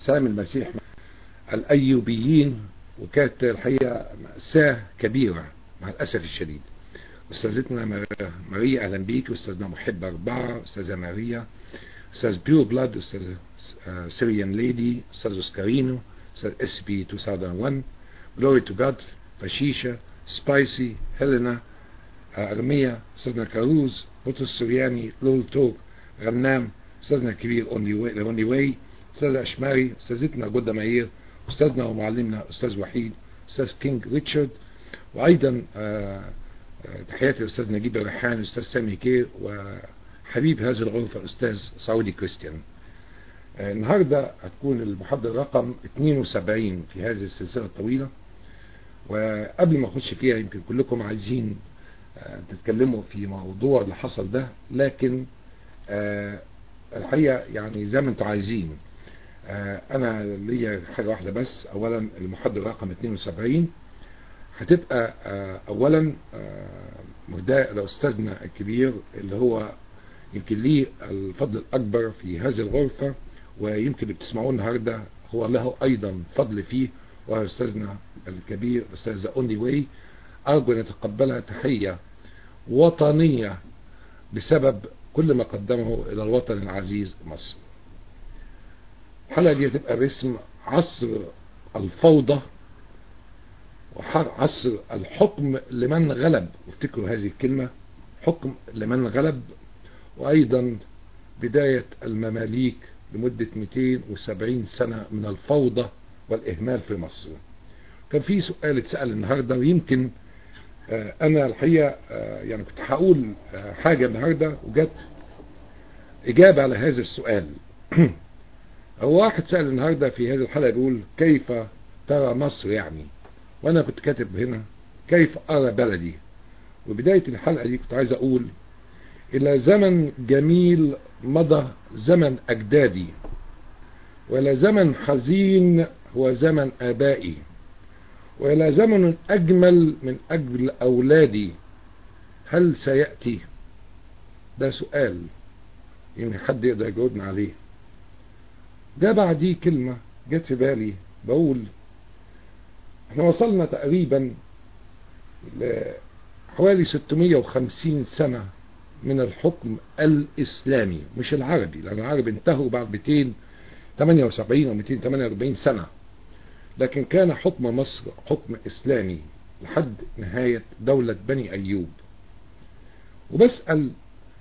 سلام المسيح الأيوبيين وكانت الحقيقة مأساة كبيرة مع الأسف الشديد أستاذتنا ماريا أهلا بيك أستاذنا محب أربعة أستاذة ماريا أستاذ بيور بلاد أستاذ سيريان ليدي أستاذ أوسكارينو أستاذ اس بي 2001 جلوري تو جاد فشيشة سبايسي هيلينا أرمية أستاذنا كاروز بطرس السرياني لول توك غنام أستاذنا الكبير أونلي واي أستاذ أشماري أستاذتنا جودة معير أستاذنا ومعلمنا أستاذ وحيد أستاذ كينج ريتشارد وأيضا تحياتي للأستاذ نجيب الريحان الأستاذ سامي كير وحبيب هذه الغرفة الأستاذ سعودي كريستيان النهاردة هتكون المحاضرة رقم 72 في هذه السلسلة الطويلة وقبل ما أخش فيها يمكن كلكم عايزين تتكلموا في موضوع اللي حصل ده لكن الحقيقة يعني زي ما انتم عايزين انا ليا حاجة واحدة بس اولا المحاضرة رقم 72 هتبقى اولا مهداء لاستاذنا الكبير اللي هو يمكن ليه الفضل الاكبر في هذه الغرفة ويمكن اللي بتسمعوه النهاردة هو له ايضا فضل فيه وهو استاذنا الكبير استاذ اونلي واي ارجو ان يتقبلها تحية وطنية بسبب كل ما قدمه الى الوطن العزيز مصر الحلقة دي هتبقى باسم عصر الفوضى وعصر الحكم لمن غلب وافتكروا هذه الكلمة حكم لمن غلب وأيضا بداية المماليك لمدة 270 سنة من الفوضى والإهمال في مصر كان في سؤال اتسأل النهاردة ويمكن أنا الحقيقة يعني كنت هقول حاجة النهاردة وجت إجابة على هذا السؤال هو واحد سأل النهاردة في هذه الحلقة بيقول كيف ترى مصر يعني وانا كنت كاتب هنا كيف ارى بلدي وبداية الحلقة دي كنت عايز اقول الى زمن جميل مضى زمن اجدادي والى زمن حزين هو زمن ابائي والى زمن اجمل من اجل اولادي هل سيأتي ده سؤال يعني حد يقدر يجاوبنا عليه ده بعديه كلمة جت في بالي بقول احنا وصلنا تقريبا لحوالي 650 سنة من الحكم الإسلامي مش العربي لأن العرب انتهوا بعد 278 أو 248 سنة لكن كان حكم مصر حكم إسلامي لحد نهاية دولة بني أيوب وبسأل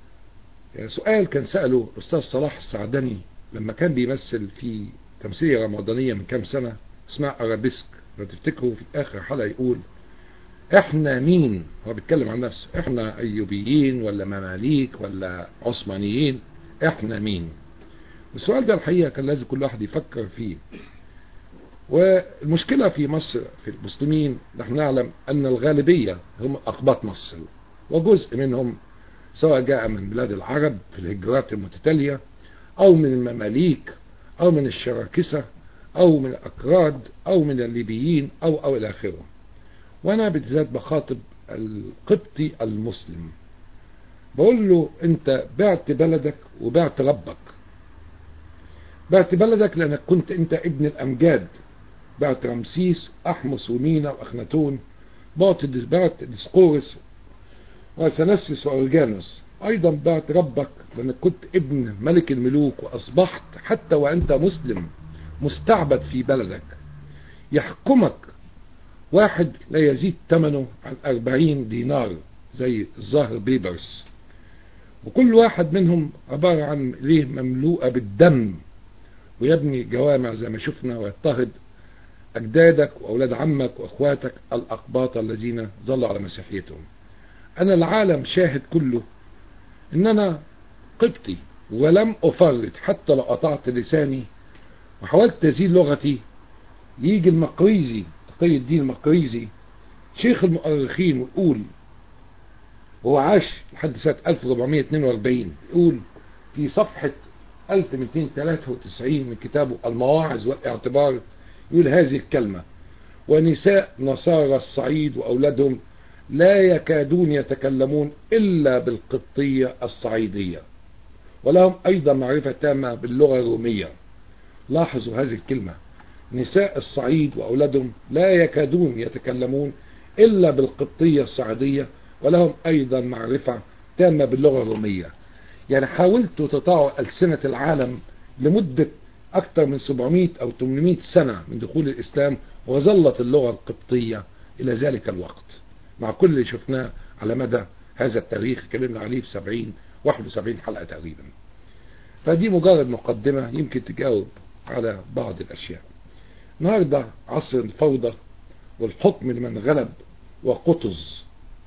سؤال كان سأله الأستاذ صلاح السعدني لما كان بيمثل في تمثيلية رمضانية من كام سنة اسمها أرابيسك لو تفتكروا في آخر حلقة يقول احنا مين هو بيتكلم عن نفسه احنا ايوبيين ولا مماليك ولا عثمانيين احنا مين السؤال ده الحقيقة كان لازم كل واحد يفكر فيه والمشكلة في مصر في المسلمين نحن نعلم ان الغالبية هم اقباط مصر وجزء منهم سواء جاء من بلاد العرب في الهجرات المتتالية او من المماليك او من الشراكسة او من الاكراد او من الليبيين او او الى اخره وانا بالذات بخاطب القبطي المسلم بقول له انت بعت بلدك وبعت ربك بعت بلدك لانك كنت انت ابن الامجاد بعت رمسيس احمس ومينا واخناتون بعت بعت ديسقورس وسنسس واورجانوس ايضا بعت ربك لانك كنت ابن ملك الملوك واصبحت حتى وانت مسلم مستعبد في بلدك يحكمك واحد لا يزيد ثمنه عن أربعين دينار زي الظاهر بيبرس وكل واحد منهم عبارة عن ليه مملوءة بالدم ويبني جوامع زي ما شفنا ويضطهد أجدادك وأولاد عمك وأخواتك الأقباط الذين ظلوا على مسيحيتهم أنا العالم شاهد كله إن أنا قبطي ولم أفرط حتى لو قطعت لساني وحاولت تزيل لغتي يجي المقريزي تقي الدين المقريزي شيخ المؤرخين ويقول وهو عاش لحد سنة 1442 يقول في صفحة 1293 من كتابه المواعظ والاعتبار يقول هذه الكلمة ونساء نصارى الصعيد وأولادهم لا يكادون يتكلمون إلا بالقبطية الصعيدية ولهم أيضا معرفة تامة باللغة الرومية لاحظوا هذه الكلمة نساء الصعيد وأولادهم لا يكادون يتكلمون إلا بالقبطية الصعيدية ولهم أيضا معرفة تامة باللغة الرومية يعني حاولتوا تطاعوا ألسنة العالم لمدة أكثر من 700 أو 800 سنة من دخول الإسلام وظلت اللغة القبطية إلى ذلك الوقت مع كل اللي شفناه على مدى هذا التاريخ اتكلمنا عليه في 70 71 حلقة تقريبا فدي مجرد مقدمة يمكن تجاوب على بعض الأشياء النهاردة عصر الفوضى والحكم لمن غلب وقطز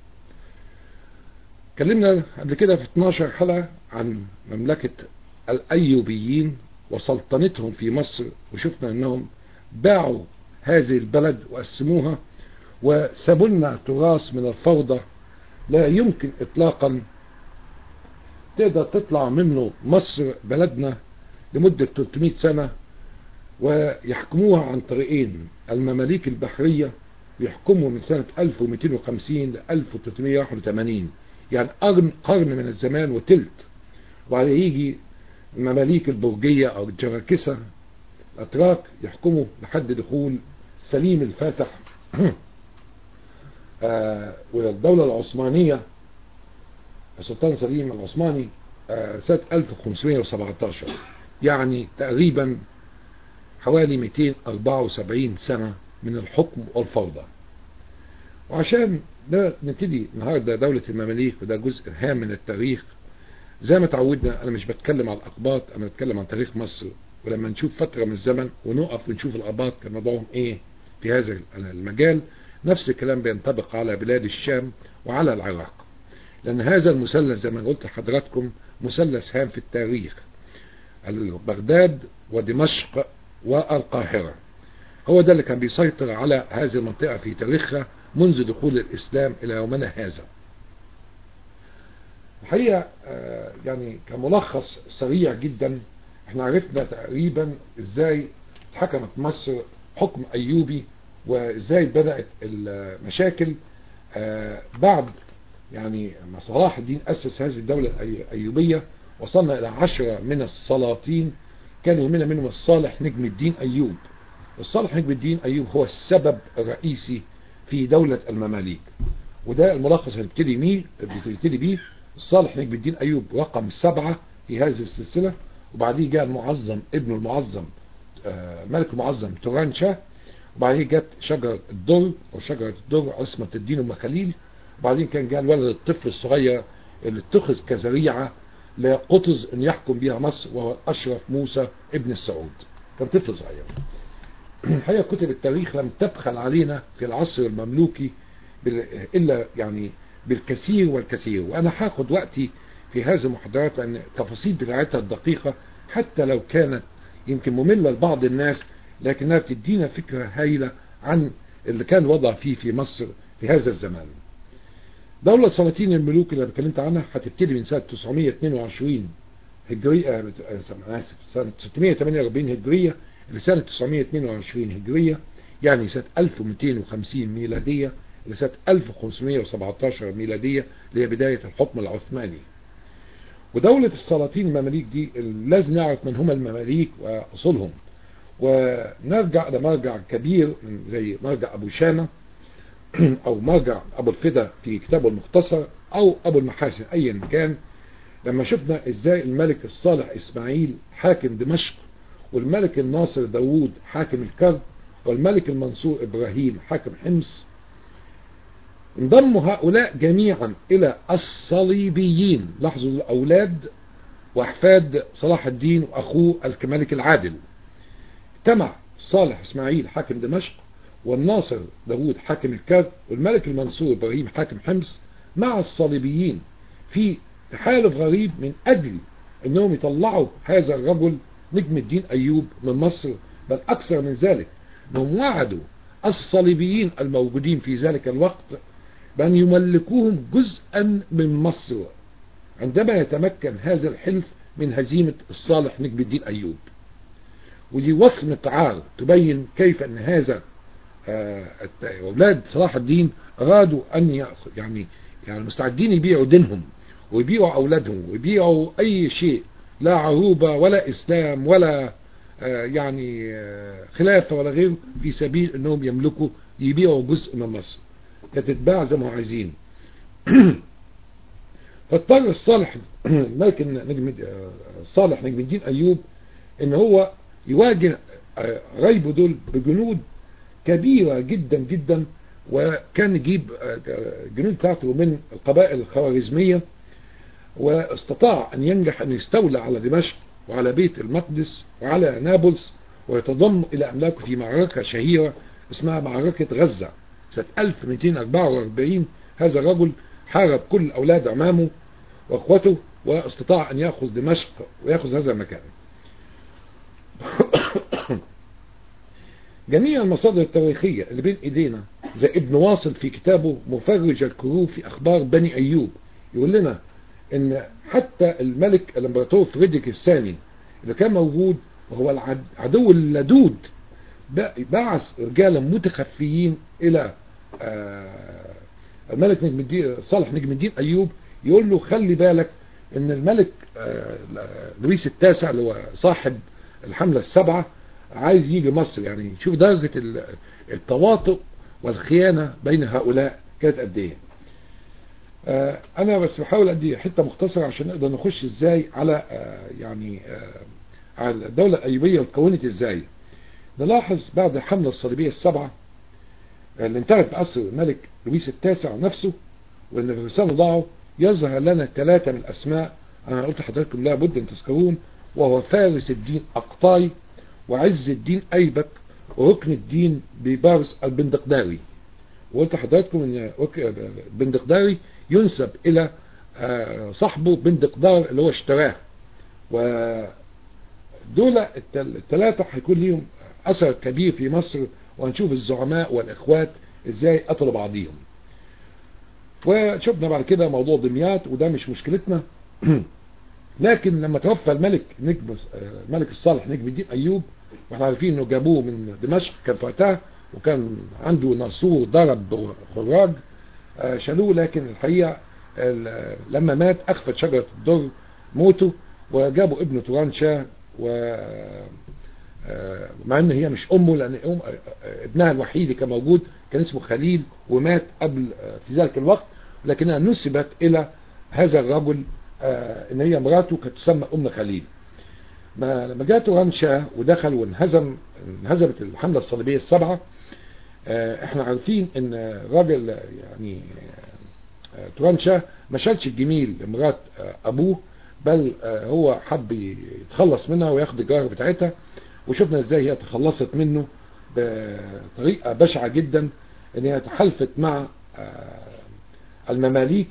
اتكلمنا قبل كده في 12 حلقة عن مملكة الأيوبيين وسلطنتهم في مصر وشفنا أنهم باعوا هذه البلد وقسموها وسابوا لنا تراث من الفوضى لا يمكن إطلاقا تقدر تطلع منه مصر بلدنا لمدة 300 سنة ويحكموها عن طريقين المماليك البحرية يحكموا من سنة 1250 ل 1381 يعني قرن قرن من الزمان وتلت وبعدين يجي المماليك البرجية أو الجراكسة الأتراك يحكموا لحد دخول سليم الفاتح آه والدولة العثمانية السلطان سليم العثماني آه سنة 1517 يعني تقريبا حوالي 274 سنة من الحكم والفوضى وعشان ده نبتدي النهاردة دولة المماليك وده جزء هام من التاريخ زي ما تعودنا انا مش بتكلم على الاقباط انا بتكلم عن تاريخ مصر ولما نشوف فترة من الزمن ونقف ونشوف الاقباط كان وضعهم ايه في هذا المجال نفس الكلام بينطبق على بلاد الشام وعلى العراق لان هذا المثلث زي ما قلت لحضراتكم مثلث هام في التاريخ بغداد ودمشق والقاهرة هو ده اللي كان بيسيطر على هذه المنطقة في تاريخها منذ دخول الإسلام إلى يومنا هذا الحقيقة يعني كملخص سريع جدا احنا عرفنا تقريبا ازاي اتحكمت مصر حكم ايوبي وازاي بدأت المشاكل بعد يعني ما صلاح الدين أسس هذه الدولة الأيوبية وصلنا إلى عشرة من السلاطين كان يهمنا منهم الصالح نجم الدين أيوب الصالح نجم الدين أيوب هو السبب الرئيسي في دولة المماليك وده الملخص اللي بتبتدي بيه بتبتدي بيه الصالح نجم الدين أيوب رقم سبعة في هذه السلسلة وبعديه جاء المعظم ابن المعظم ملك المعظم تورانشا وبعدين جت شجرة الدر أو شجرة الدر عصمة الدين أم خليل وبعدين كان جاء الولد الطفل الصغير اللي اتخذ كذريعة لقطز ان يحكم بها مصر وهو الاشرف موسى ابن السعود كان طفل صغير الحقيقة كتب التاريخ لم تبخل علينا في العصر المملوكي الا يعني بالكثير والكثير وانا هاخد وقتي في هذه المحاضرات لان التفاصيل بتاعتها الدقيقة حتى لو كانت يمكن مملة لبعض الناس لكنها بتدينا فكرة هايلة عن اللي كان وضع فيه في مصر في هذا الزمان دولة سلاطين الملوك اللي اتكلمت عنها هتبتدي من سنة 922 هجرية آسف سنة 648 هجرية لسنة 922 هجرية يعني سنة 1250 ميلادية لسنة 1517 ميلادية اللي هي بداية الحكم العثماني ودولة السلاطين المماليك دي لازم نعرف من هم المماليك وأصولهم ونرجع لمرجع كبير زي مرجع أبو شامة او مرجع ابو الفدا في كتابه المختصر او ابو المحاسن ايا كان لما شفنا ازاي الملك الصالح اسماعيل حاكم دمشق والملك الناصر داوود حاكم الكرب والملك المنصور ابراهيم حاكم حمص انضموا هؤلاء جميعا الى الصليبيين لاحظوا الاولاد واحفاد صلاح الدين واخوه الملك العادل اجتمع صالح اسماعيل حاكم دمشق والناصر داوود حاكم الكرب والملك المنصور ابراهيم حاكم حمص مع الصليبيين في تحالف غريب من اجل انهم يطلعوا هذا الرجل نجم الدين ايوب من مصر بل اكثر من ذلك انهم وعدوا الصليبيين الموجودين في ذلك الوقت بان يملكوهم جزءا من مصر عندما يتمكن هذا الحلف من هزيمة الصالح نجم الدين ايوب ودي وصمة عار تبين كيف ان هذا أولاد صلاح الدين أرادوا أن يأخذ يعني يعني مستعدين يبيعوا دينهم ويبيعوا أولادهم ويبيعوا أي شيء لا عروبة ولا إسلام ولا آه، يعني آه، خلافة ولا غيره في سبيل انهم يملكوا يبيعوا جزء من مصر كانت تتباع زي ما هم عايزين فاضطر الصالح ملك نجم الصالح نجم الدين ايوب ان هو يواجه آه، غيبه دول بجنود كبيرة جدا جدا وكان يجيب آه، الجنود بتاعته من القبائل الخوارزمية واستطاع ان ينجح ان يستولى على دمشق وعلى بيت المقدس وعلى نابلس ويتضم الى املاكه في معركة شهيرة اسمها معركة غزة سنة 1244 هذا الرجل حارب كل اولاد عمامه واخوته واستطاع ان ياخذ دمشق وياخذ هذا المكان جميع المصادر التاريخية اللي بين ايدينا زي ابن واصل في كتابه مفرج الكروب في اخبار بني ايوب يقول لنا ان حتى الملك الامبراطور فريدريك الثاني اللي كان موجود وهو العدو اللدود بعث رجالا متخفيين الى آه، الملك نجم الدين صالح نجم الدين ايوب يقول له خلي بالك ان الملك آه، لويس التاسع اللي هو صاحب الحملة السبعة عايز يجي مصر يعني شوف درجة التواطؤ والخيانة بين هؤلاء كانت قد ايه آه، انا بس بحاول ادي حتة مختصرة عشان نقدر نخش ازاي على يعني على الدولة الايوبية وتكونت ازاي نلاحظ بعد الحملة الصليبية السبعة اللي انتهت بأسر الملك لويس التاسع نفسه وان في الرسالة ضاعوا يظهر لنا ثلاثة من الأسماء أنا قلت لحضراتكم لابد أن تذكرون وهو فارس الدين أقطاي وعز الدين أيبك وركن الدين ببارس البندقداري وقلت لحضراتكم أن بندقداري ينسب إلى صاحبه بندقدار اللي هو اشتراه ودول الثلاثة هيكون ليهم أثر كبير في مصر وهنشوف الزعماء والإخوات إزاي قتلوا بعضيهم وشفنا بعد كده موضوع دمياط وده مش مشكلتنا لكن لما توفى الملك نجم الملك الصالح نجم الدين ايوب واحنا عارفين انه جابوه من دمشق كان في وقتها وكان عنده ناصور ضرب خراج شالوه لكن الحقيقه لما مات اخفت شجره الدر موته وجابوا ابنه توران شاه و مع ان هي مش امه لان أم ابنها الوحيد اللي كان موجود كان اسمه خليل ومات قبل في ذلك الوقت لكنها نسبت الى هذا الرجل ان هي مراته كانت تسمى ام خليل ما لما جاء توران شاه ودخل وانهزم انهزمت الحملة الصليبية السبعة احنا عارفين ان الراجل يعني توران شاه ما شالش الجميل لمرات ابوه بل هو حب يتخلص منها وياخد الجوهر بتاعتها وشفنا ازاي هي تخلصت منه بطريقة بشعة جدا ان هي تحالفت مع المماليك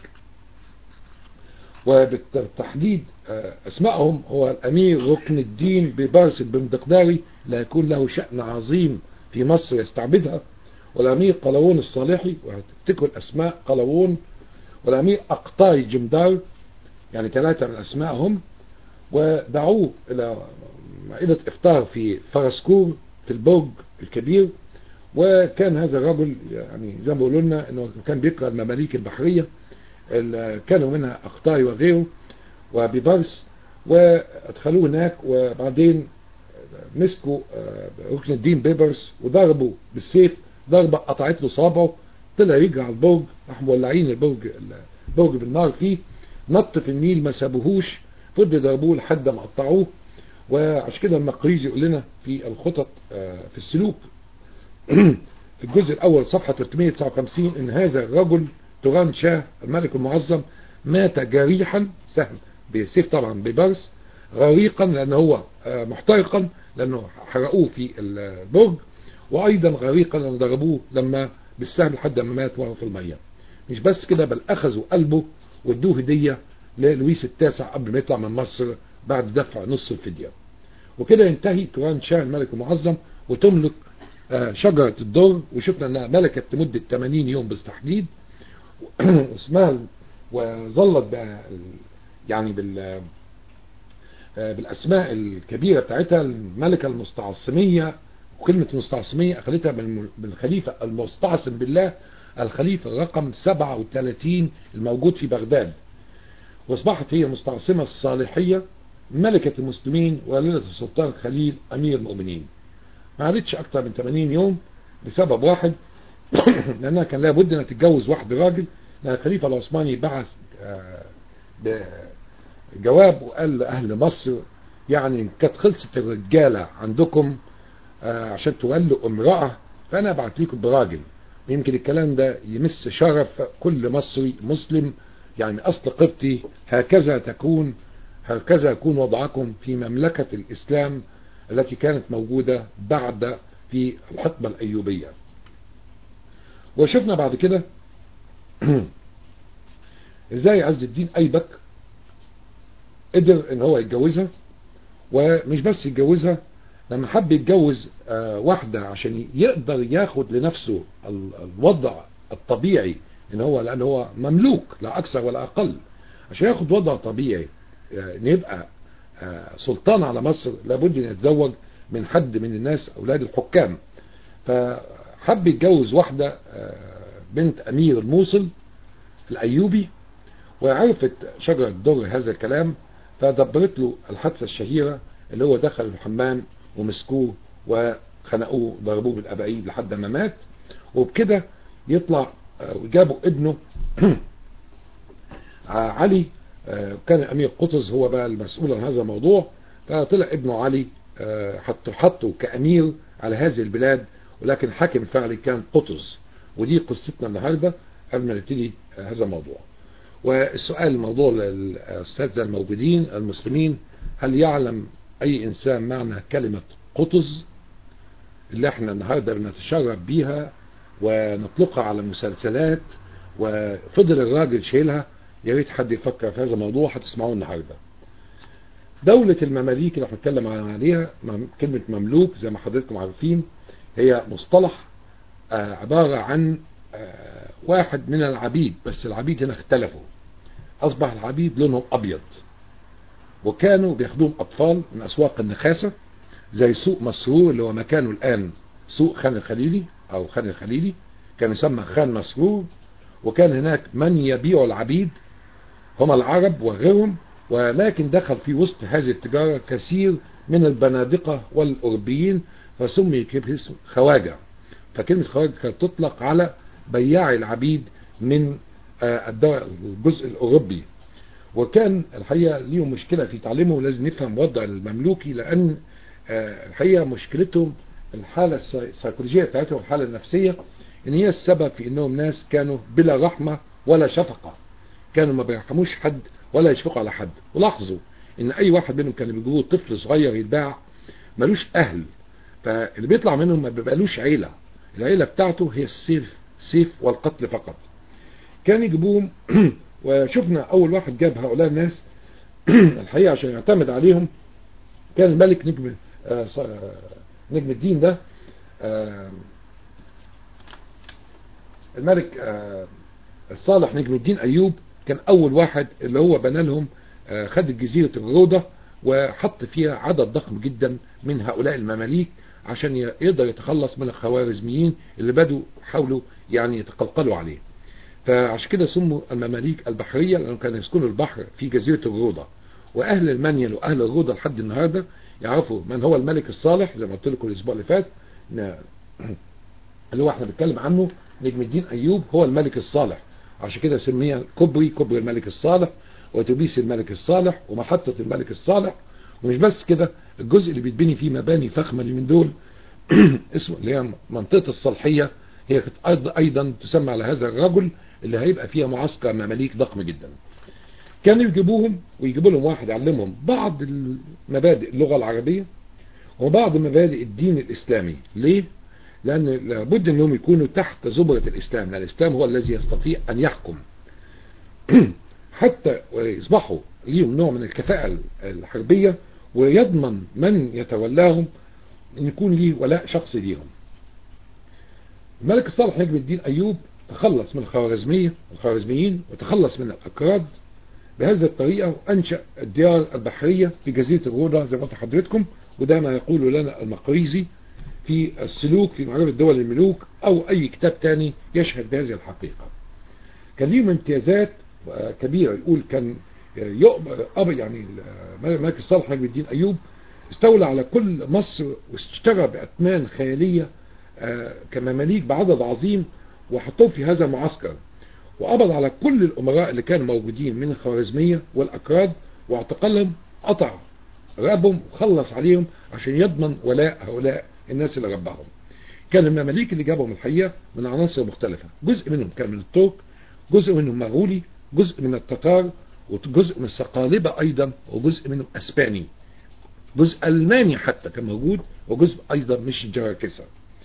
وبالتحديد اسمائهم هو الامير ركن الدين ببارس البندقداري لا يكون له شأن عظيم في مصر يستعبدها والامير قلاوون الصالحي وهتفتكروا الاسماء قلاوون والامير اقطاي جمدار يعني ثلاثة من اسمائهم ودعوه الى مائدة افطار في فرسكور في البرج الكبير وكان هذا الرجل يعني زي ما بيقولوا لنا انه كان بيقرا المماليك البحريه كانوا منها اقطاي وغيره وبيبرس وادخلوه هناك وبعدين مسكوا ركن الدين بيبرس وضربوا بالسيف ضربه قطعت له صابعه طلع يجري على البرج راحوا مولعين البرج البرج بالنار فيه نط في النيل ما سابوهوش فضلوا يضربوه لحد ما قطعوه وعشان كده المقريزي يقول لنا في الخطط في السلوك في الجزء الأول صفحة 359 إن هذا الرجل توران شاه الملك المعظم مات جريحا سهل بسيف طبعا ببرس غريقا لأنه هو محترقا لأنه حرقوه في البرج وأيضا غريقا لأنه ضربوه لما بالسهم لحد ما مات وهو في المية مش بس كده بل أخذوا قلبه وادوه هدية للويس التاسع قبل ما يطلع من مصر بعد دفع نص الفدية وكده ينتهي توران شاه الملك المعظم وتملك شجرة الدر وشفنا انها ملكت لمدة 80 يوم بالتحديد اسمها وظلت بقى يعني بال بالاسماء الكبيرة بتاعتها الملكة المستعصمية وكلمة المستعصمية اخذتها من الخليفة المستعصم بالله الخليفة رقم 37 الموجود في بغداد واصبحت هي المستعصمة الصالحية ملكة المسلمين والدة السلطان خليل أمير المؤمنين ما عادتش أكثر من 80 يوم لسبب واحد لأنها كان لابد أنها تتجوز واحد راجل لأن الخليفة العثماني بعث جواب وقال لأهل مصر يعني كانت خلصت الرجالة عندكم عشان تولوا امرأة فأنا أبعت لكم براجل ويمكن الكلام ده يمس شرف كل مصري مسلم يعني أصل قبطي هكذا تكون هكذا يكون وضعكم في مملكة الإسلام التي كانت موجودة بعد في الحقبة الأيوبية وشفنا بعد كده ازاي عز الدين أيبك قدر ان هو يتجوزها ومش بس يتجوزها لما حب يتجوز واحدة عشان يقدر ياخد لنفسه الوضع الطبيعي ان هو لان هو مملوك لا اكثر ولا اقل عشان ياخد وضع طبيعي ان يبقى سلطان على مصر لابد ان يتزوج من حد من الناس اولاد الحكام فحب يتجوز واحدة بنت امير الموصل الايوبي وعرفت شجرة الدر هذا الكلام فدبرت له الحادثة الشهيرة اللي هو دخل الحمام ومسكوه وخنقوه ضربوه بالأبعيد لحد ما مات وبكده يطلع وجابوا ابنه علي كان أمير قطز هو بقى المسؤول عن هذا الموضوع فطلع ابنه علي حطه حطه كأمير على هذه البلاد ولكن حاكم فعلي كان قطز ودي قصتنا النهاردة قبل ما نبتدي هذا الموضوع والسؤال الموضوع للأستاذ الموجودين المسلمين هل يعلم أي إنسان معنى كلمة قطز اللي احنا النهاردة بنتشرب بيها ونطلقها على مسلسلات وفضل الراجل شايلها يا ريت حد يفكر في هذا الموضوع هتسمعوه النهارده. دولة المماليك اللي هنتكلم عليها كلمة مملوك زي ما حضراتكم عارفين هي مصطلح عبارة عن واحد من العبيد بس العبيد هنا اختلفوا أصبح العبيد لونهم أبيض وكانوا بياخدوهم أطفال من أسواق النخاسة زي سوق مسرور اللي هو مكانه الآن سوق خان الخليلي أو خان الخليلي كان يسمى خان مسرور وكان هناك من يبيع العبيد هم العرب وغيرهم ولكن دخل في وسط هذه التجارة كثير من البنادقة والأوروبيين فسمي باسم خواجة فكلمة خواجة كانت تطلق على بياع العبيد من الجزء الأوروبي وكان الحقيقة ليهم مشكلة في تعليمه ولازم نفهم وضع المملوكي لأن الحقيقة مشكلتهم الحالة السيكولوجية بتاعتهم الحالة النفسية ان هي السبب في انهم ناس كانوا بلا رحمة ولا شفقة كانوا ما بيرحموش حد ولا يشفقوا على حد ولاحظوا ان اي واحد منهم كان بيجيبوه طفل صغير يتباع ملوش اهل فاللي بيطلع منهم ما بيبقالوش عيلة العيلة بتاعته هي السيف سيف والقتل فقط كان يجيبوهم وشفنا اول واحد جاب هؤلاء الناس الحقيقة عشان يعتمد عليهم كان الملك نجم آه نجم الدين ده آه الملك آه الصالح نجم الدين ايوب كان اول واحد اللي هو بنى لهم خد جزيرة الروضة وحط فيها عدد ضخم جدا من هؤلاء المماليك عشان يقدر يتخلص من الخوارزميين اللي بدوا حاولوا يعني يتقلقلوا عليه فعشان كده سموا المماليك البحرية لأنهم كانوا يسكنوا البحر في جزيرة الروضة وأهل المنيل وأهل الروضة لحد النهاردة يعرفوا من هو الملك الصالح زي ما قلت لكم الأسبوع اللي فات اللي هو احنا بنتكلم عنه نجم الدين أيوب هو الملك الصالح عشان كده سميها كبري كبري الملك الصالح وتبيس الملك الصالح ومحطة الملك الصالح ومش بس كده الجزء اللي بيتبني فيه مباني فخمة اللي من دول اسمه اللي هي منطقة الصالحية هي أيضا تسمى على هذا الرجل اللي هيبقى فيها معسكر مماليك ضخم جدا كانوا يجيبوهم ويجيبوا لهم واحد يعلمهم بعض مبادئ اللغة العربية وبعض مبادئ الدين الإسلامي ليه؟ لأن لابد أنهم يكونوا تحت زبرة الإسلام لأن الإسلام هو الذي يستطيع أن يحكم حتى ويصبحوا ليهم نوع من الكفاءة الحربية ويضمن من يتولاهم أن يكون ليه ولاء شخصي ليهم الملك الصالح نجم الدين أيوب تخلص من الخوارزمية الخوارزميين وتخلص من الأكراد بهذه الطريقة وأنشأ الديار البحرية في جزيرة الروضة زي ما قلت لحضرتكم وده ما يقول لنا المقريزي في السلوك في معرفة دول الملوك أو أي كتاب تاني يشهد بهذه الحقيقة كان ليهم امتيازات كبيرة يقول كان أب يعني الملك الصالح نجم الدين أيوب استولى على كل مصر واشترى بأثمان خيالية كمماليك بعدد عظيم وحطوه في هذا المعسكر وقبض على كل الأمراء اللي كانوا موجودين من الخوارزمية والأكراد واعتقلهم قطع رقبهم وخلص عليهم عشان يضمن ولاء هؤلاء الناس اللي ربهم كان المماليك اللي جابهم الحقيقة من عناصر مختلفة جزء منهم كان من الترك جزء منهم مغولي جزء من التتار وجزء من الصقالبة أيضا وجزء منهم أسباني جزء ألماني حتى كان موجود وجزء أيضا مش الجراكسة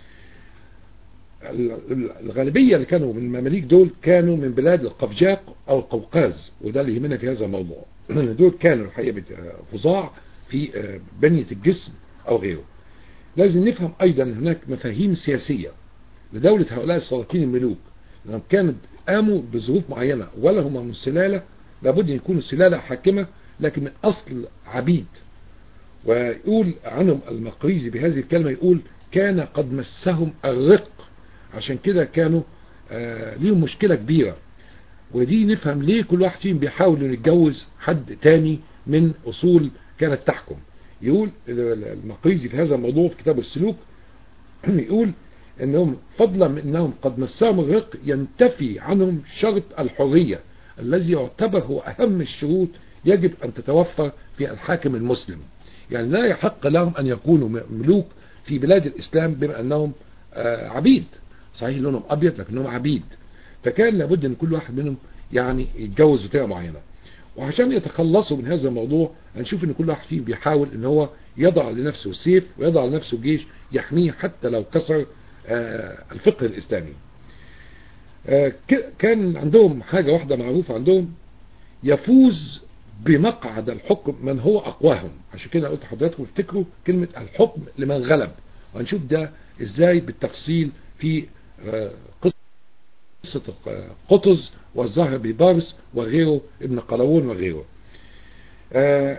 الغالبية اللي كانوا من المماليك دول كانوا من بلاد القفجاق أو القوقاز وده اللي يهمنا في هذا الموضوع دول كانوا الحقيقة فظاع في بنية الجسم أو غيره لازم نفهم أيضا هناك مفاهيم سياسية لدولة هؤلاء السلاطين الملوك لأنهم كانت قاموا بظروف معينة ولا هم من سلالة لابد أن يكونوا سلالة حاكمة لكن من أصل عبيد ويقول عنهم المقريزي بهذه الكلمة يقول كان قد مسهم الرق عشان كده كانوا آه ليهم مشكلة كبيرة ودي نفهم ليه كل واحد فيهم بيحاول انه يتجوز حد تاني من أصول كانت تحكم يقول المقريزي في هذا الموضوع في كتاب السلوك يقول انهم فضلا من انهم قد مسهم الرق ينتفي عنهم شرط الحرية الذي يعتبر هو اهم الشروط يجب ان تتوفر في الحاكم المسلم يعني لا يحق لهم ان يكونوا ملوك في بلاد الاسلام بما انهم آه عبيد صحيح لونهم ابيض لكنهم عبيد فكان لابد ان كل واحد منهم يعني يتجوز بطريقه معينه وعشان يتخلصوا من هذا الموضوع هنشوف ان كل واحد فيهم بيحاول ان هو يضع لنفسه سيف ويضع لنفسه جيش يحميه حتى لو كسر آه الفقه الاسلامي آه كان عندهم حاجة واحدة معروفة عندهم يفوز بمقعد الحكم من هو اقواهم عشان كده قلت لحضراتكم افتكروا كلمة الحكم لمن غلب وهنشوف ده ازاي بالتفصيل في آه قصة قطز والزهر ببارس وغيره ابن قلاوون وغيره آه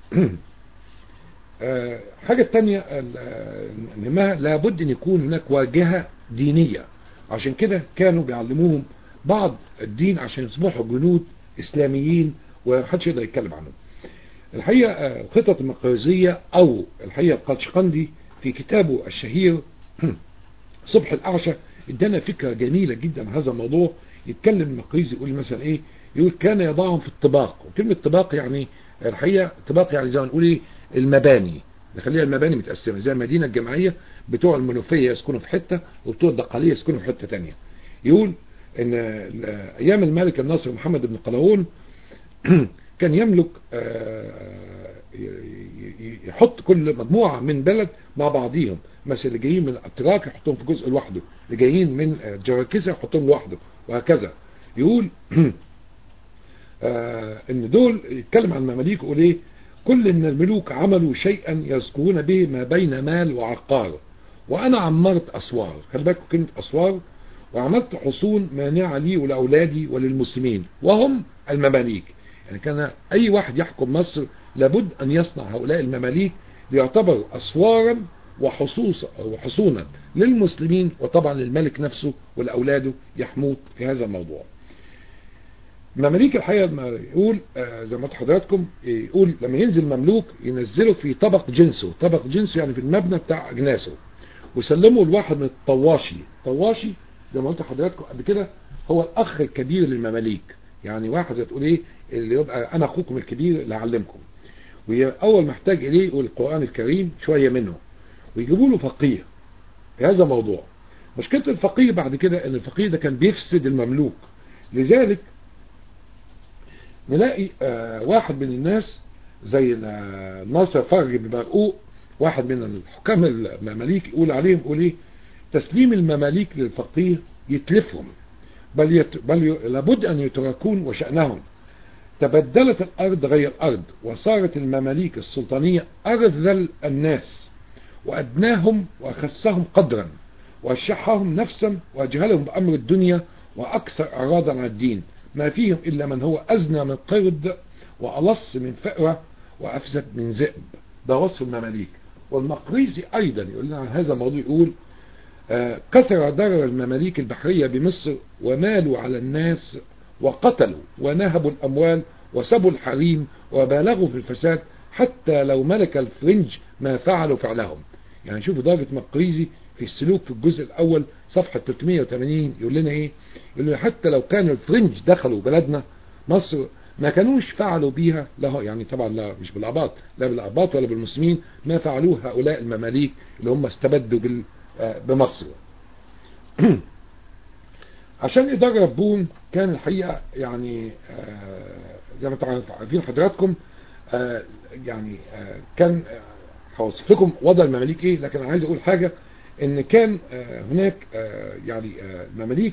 آه حاجة تانية نهمها لابد ان يكون هناك واجهة دينية عشان كده كانوا بيعلموهم بعض الدين عشان يصبحوا جنود اسلاميين ومحدش يقدر يتكلم عنهم الحقيقة الخطط المقرزية او الحقيقة القشقندي في كتابه الشهير صبح الاعشى ادانا فكرة جميلة جدا عن هذا الموضوع يتكلم المقريزي يقول مثلا ايه يقول كان يضعهم في الطباق وكلمة طباق يعني الحقيقة طباق يعني زي ما نقول ايه المباني نخليها المباني متقسمة زي المدينة الجامعية بتوع المنوفية يسكنوا في حتة وبتوع الدقالية يسكنوا في حتة تانية يقول ان ايام الملك الناصر محمد بن قلاوون كان يملك يحط كل مجموعة من بلد مع بعضيهم مثلا اللي جايين من الاتراك يحطهم في جزء لوحده اللي جايين من جراكسة يحطهم لوحده وهكذا يقول ان دول يتكلم عن المماليك يقول ايه كل من الملوك عملوا شيئا يذكرون به ما بين مال وعقار وانا عمرت اسوار خلي بالكم كلمه اسوار وعملت حصون مانعه لي ولاولادي وللمسلمين وهم المماليك يعني كان اي واحد يحكم مصر لابد ان يصنع هؤلاء المماليك ليعتبروا اسوارا وحصوصا وحصونا للمسلمين وطبعا للملك نفسه ولاولاده يحموه في هذا الموضوع مماليك الحقيقة لما يقول آه زي ما حضراتكم يقول لما ينزل مملوك ينزله في طبق جنسه طبق جنسه يعني في المبنى بتاع أجناسه ويسلمه لواحد من الطواشي طواشي زي ما قلت لحضراتكم قبل كده هو الأخ الكبير للمماليك يعني واحد زي تقول ايه اللي يبقى أنا أخوكم الكبير اللي هعلمكم وأول محتاج إليه يقول القرآن الكريم شوية منه ويجيبوا له فقيه في هذا الموضوع مشكلة الفقيه بعد كده ان الفقيه ده كان بيفسد المملوك لذلك نلاقي آه واحد من الناس زي ناصر فرج بن برقوق واحد من الحكام المماليك يقول عليهم يقول ايه تسليم المماليك للفقيه يتلفهم بل, يت بل لابد ان يتركون وشأنهم تبدلت الارض غير ارض وصارت المماليك السلطانية ارذل الناس وادناهم واخسهم قدرا واشحهم نفسا واجهلهم بامر الدنيا واكثر اعراضا عن الدين ما فيهم إلا من هو أزنى من قرد وألص من فأرة وأفسد من ذئب ده وصف المماليك والمقريزي أيضا يقول لنا عن هذا الموضوع يقول آه كثر ضرر المماليك البحرية بمصر ومالوا على الناس وقتلوا ونهبوا الأموال وسبوا الحريم وبالغوا في الفساد حتى لو ملك الفرنج ما فعلوا فعلهم يعني شوفوا درجة مقريزي في السلوك في الجزء الأول صفحة 380 يقول لنا إيه يقول لنا حتى لو كان الفرنج دخلوا بلدنا مصر ما كانوش فعلوا بيها لا يعني طبعا لا مش بالأباط لا بالأباط ولا بالمسلمين ما فعلوه هؤلاء المماليك اللي هم استبدوا بال بمصر عشان إدارة ربون كان الحقيقة يعني زي ما عارفين حضراتكم يعني كان هوصف لكم وضع المماليك ايه لكن انا عايز اقول حاجة ان كان هناك يعني المماليك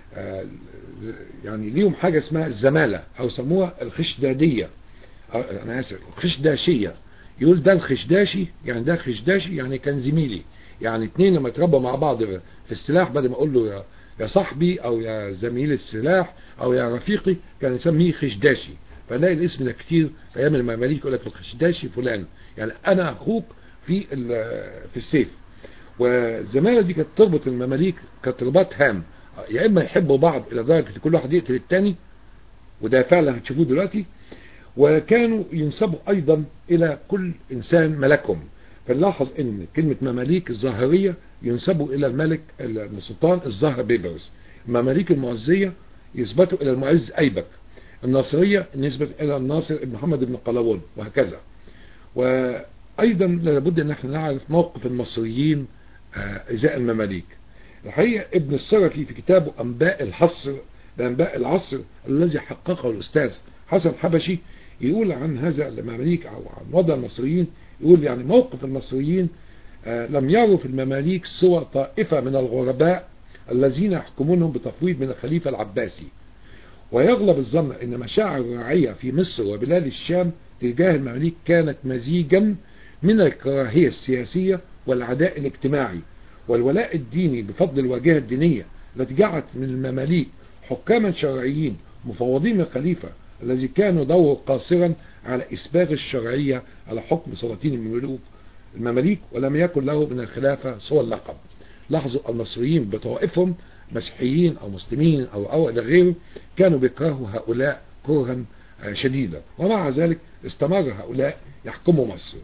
يعني ليهم حاجة اسمها الزمالة او سموها الخشدادية انا اسف الخشداشية يقول ده الخشداشي يعني ده خشداشي يعني كان زميلي يعني اتنين لما يتربوا مع بعض في السلاح بدل ما اقول له يا, يا صاحبي او يا زميل السلاح او يا رفيقي كان يسميه خشداشي فنلاقي الاسم ده كتير في ايام المماليك يقول لك الخشداشي فلان يعني انا اخوك في في السيف والزمالة دي كانت تربط المماليك كانت رباط هام يا اما يحبوا بعض الى درجه كل واحد يقتل الثاني وده فعلا هتشوفوه دلوقتي وكانوا ينسبوا ايضا الى كل انسان ملكهم فنلاحظ ان كلمة مماليك الظاهرية ينسبوا الى الملك السلطان الظاهر بيبرس المماليك المعزية يثبتوا الى المعز ايبك الناصرية نسبة الى الناصر ابن محمد بن قلاوون وهكذا وايضا لابد ان احنا نعرف موقف المصريين ازاء المماليك الحقيقة ابن السرفي في كتابه انباء الحصر بانباء العصر الذي حققه الاستاذ حسن حبشي يقول عن هذا المماليك او عن وضع المصريين يقول يعني موقف المصريين لم يروا في المماليك سوى طائفة من الغرباء الذين يحكمونهم بتفويض من الخليفة العباسي ويغلب الظن ان مشاعر الرعية في مصر وبلاد الشام تجاه المماليك كانت مزيجا من الكراهية السياسية والعداء الاجتماعي والولاء الديني بفضل الواجهة الدينية التي جعلت من المماليك حكاما شرعيين مفوضين من الخليفة الذي كان دوره قاصرا على إسباغ الشرعية على حكم سلاطين الملوك المماليك ولم يكن له من الخلافة سوى اللقب لاحظوا المصريين بطوائفهم مسيحيين أو مسلمين أو أو إلى غيره كانوا بيكرهوا هؤلاء كرها شديدا ومع ذلك استمر هؤلاء يحكموا مصر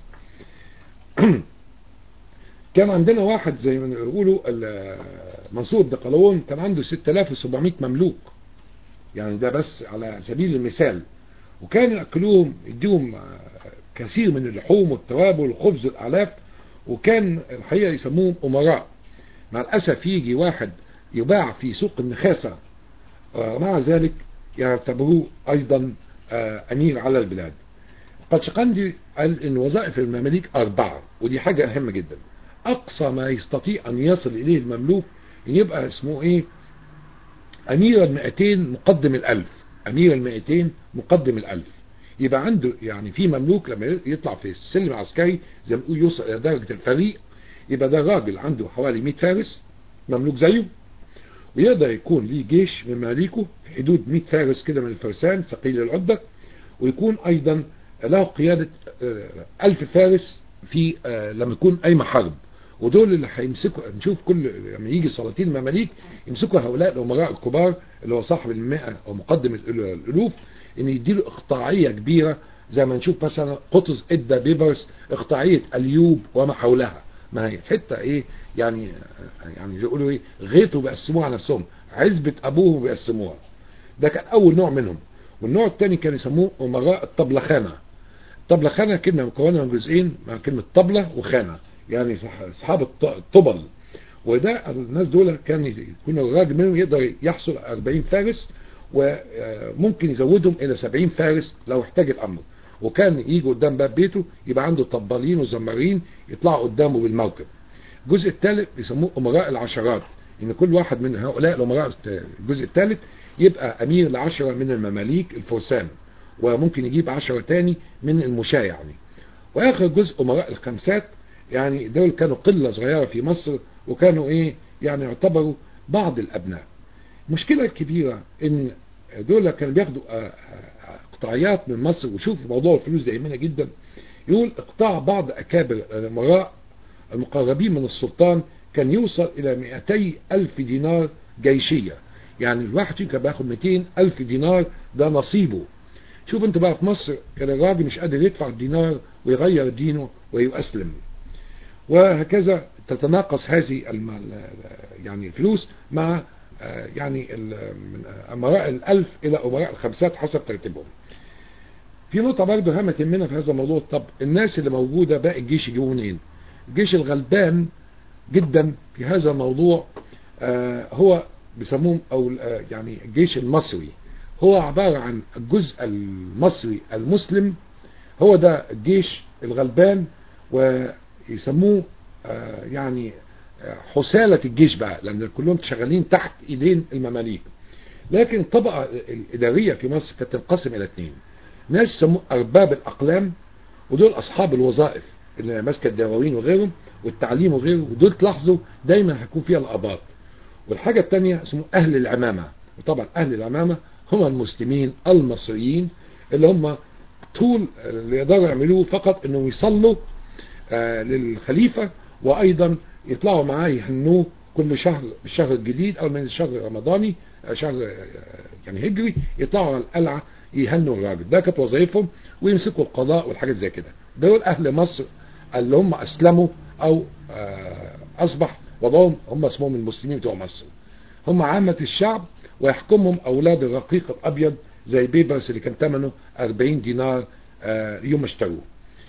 كان عندنا واحد زي ما يقولوا منصور بن قلاوون كان عنده 6700 مملوك يعني ده بس على سبيل المثال وكان يأكلوهم يديهم كثير من اللحوم والتوابل والخبز والأعلاف وكان الحقيقة يسموهم أمراء مع الأسف يجي واحد يباع في سوق النخاسة ومع ذلك يعتبروه أيضا أمير على البلاد قدشقندي قال إن وظائف المماليك أربعة ودي حاجة أهم جدا أقصى ما يستطيع أن يصل إليه المملوك إن يبقى اسمه إيه أمير المئتين مقدم الألف أمير المئتين مقدم الألف يبقى عنده يعني في مملوك لما يطلع في السلم العسكري زي ما نقول يوصل إلى درجة الفريق يبقى ده راجل عنده حوالي 100 فارس مملوك زيه ويقدر يكون ليه جيش من مماليكه في حدود 100 فارس كده من الفرسان ثقيل العدة ويكون أيضا له قيادة 1000 فارس في لما يكون أي حرب ودول اللي هيمسكوا نشوف كل لما يجي سلاطين المماليك يمسكوا هؤلاء الامراء الكبار اللي هو صاحب المئة او مقدم الالوف ان يديله اقطاعية كبيرة زي ما نشوف مثلا قطز ادى بيبرس اقطاعية اليوب وما حولها ما هي حتة ايه يعني يعني زي يقولوا ايه غيطوا بيقسموها على نفسهم عزبة ابوه بيقسموها ده كان اول نوع منهم والنوع الثاني كان يسموه امراء الطبلخانة الطبلخانة كلمة مكونة من جزئين مع كلمة طبلة وخانة يعني اصحاب الطبل وده الناس دول كان يكون الراجل منهم يقدر يحصل 40 فارس وممكن يزودهم الى 70 فارس لو احتاج الامر وكان يجي قدام باب بيته يبقى عنده طبالين وزمارين يطلعوا قدامه بالموكب الجزء الثالث بيسموه امراء العشرات ان كل واحد من هؤلاء الامراء الجزء الثالث يبقى امير لعشرة من المماليك الفرسان وممكن يجيب عشرة تاني من المشاة يعني واخر جزء امراء الخمسات يعني دول كانوا قلة صغيرة في مصر وكانوا ايه يعني يعتبروا بعض الابناء المشكلة الكبيرة ان دول كانوا بياخدوا اقطاعيات من مصر وشوف موضوع الفلوس ده يهمنا جدا يقول اقطاع بعض اكابر الامراء المقربين من السلطان كان يوصل الى 200 الف دينار جيشية يعني الواحد فيهم كان بياخد 200 الف دينار ده نصيبه شوف انت بقى في مصر كان الراجل مش قادر يدفع الدينار ويغير دينه ويؤسلم وهكذا تتناقص هذه الم... يعني الفلوس مع يعني من امراء الالف الى امراء الخمسات حسب ترتيبهم في نقطة برضه هامة تهمنا في هذا الموضوع طب الناس اللي موجودة باقي الجيش يجيبوا منين؟ الجيش الغلبان جدا في هذا الموضوع آه هو بيسموه او آه يعني الجيش المصري هو عبارة عن الجزء المصري المسلم هو ده الجيش الغلبان ويسموه آه يعني حسالة الجيش بقى لأن كلهم شغالين تحت إيدين المماليك لكن الطبقة الإدارية في مصر كانت تنقسم إلى اثنين ناس يسموه أرباب الأقلام ودول أصحاب الوظائف اللي ماسكة الدواوين وغيرهم والتعليم وغيره ودول تلاحظوا دايما هيكون فيها الأباط والحاجة الثانية اسمه أهل العمامة وطبعا أهل العمامة هم المسلمين المصريين اللي هم طول اللي يقدروا يعملوه فقط انهم يصلوا آه للخليفة وايضا يطلعوا معاه يهنوه كل شهر بالشهر الجديد او من الشهر الرمضاني شهر يعني هجري يطلعوا على القلعة يهنوا الراجل ده كانت وظائفهم ويمسكوا القضاء والحاجات زي كده دول اهل مصر اللي هم اسلموا او اصبح وضعهم هم اسمهم المسلمين بتوع مصر هم عامة الشعب ويحكمهم اولاد الرقيق الابيض زي بيبرس اللي كان ثمنه 40 دينار يوم اشتروه